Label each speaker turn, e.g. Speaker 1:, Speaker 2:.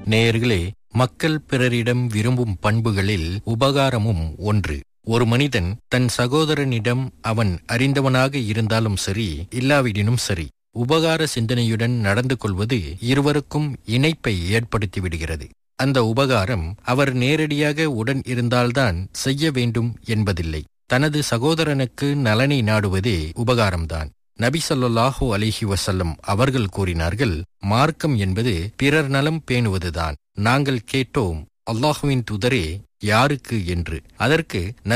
Speaker 1: நேயர்களே மக்கள் பிறரிடம் விரும்பும் பண்புகளில் உபகாரமும் ஒன்று ஒரு மனிதன் தன் சகோதரனிடம் அவன் அறிந்தவனாக இருந்தாலும் சரி இல்லாவிடினும் சரி உபகார சிந்தனையுடன் நடந்து கொள்வது இருவருக்கும் இணைப்பை ஏற்படுத்தி விடுகிறது அந்த உபகாரம் அவர் நேரடியாக உடன் இருந்தால்தான் செய்ய வேண்டும் என்பதில்லை தனது சகோதரனுக்கு நலனை நாடுவதே உபகாரம்தான் நபி ஸல்லல்லாஹு அலைஹி வஸல்லம் அவர்கள் கூறினார்கள் மார்க்கம் என்பது பிறர் நலம் பேணுவதுதான் நாங்கள் கேட்டோம் அல்லாஹுவின் துதரே யாருக்கு என்று அதற்கு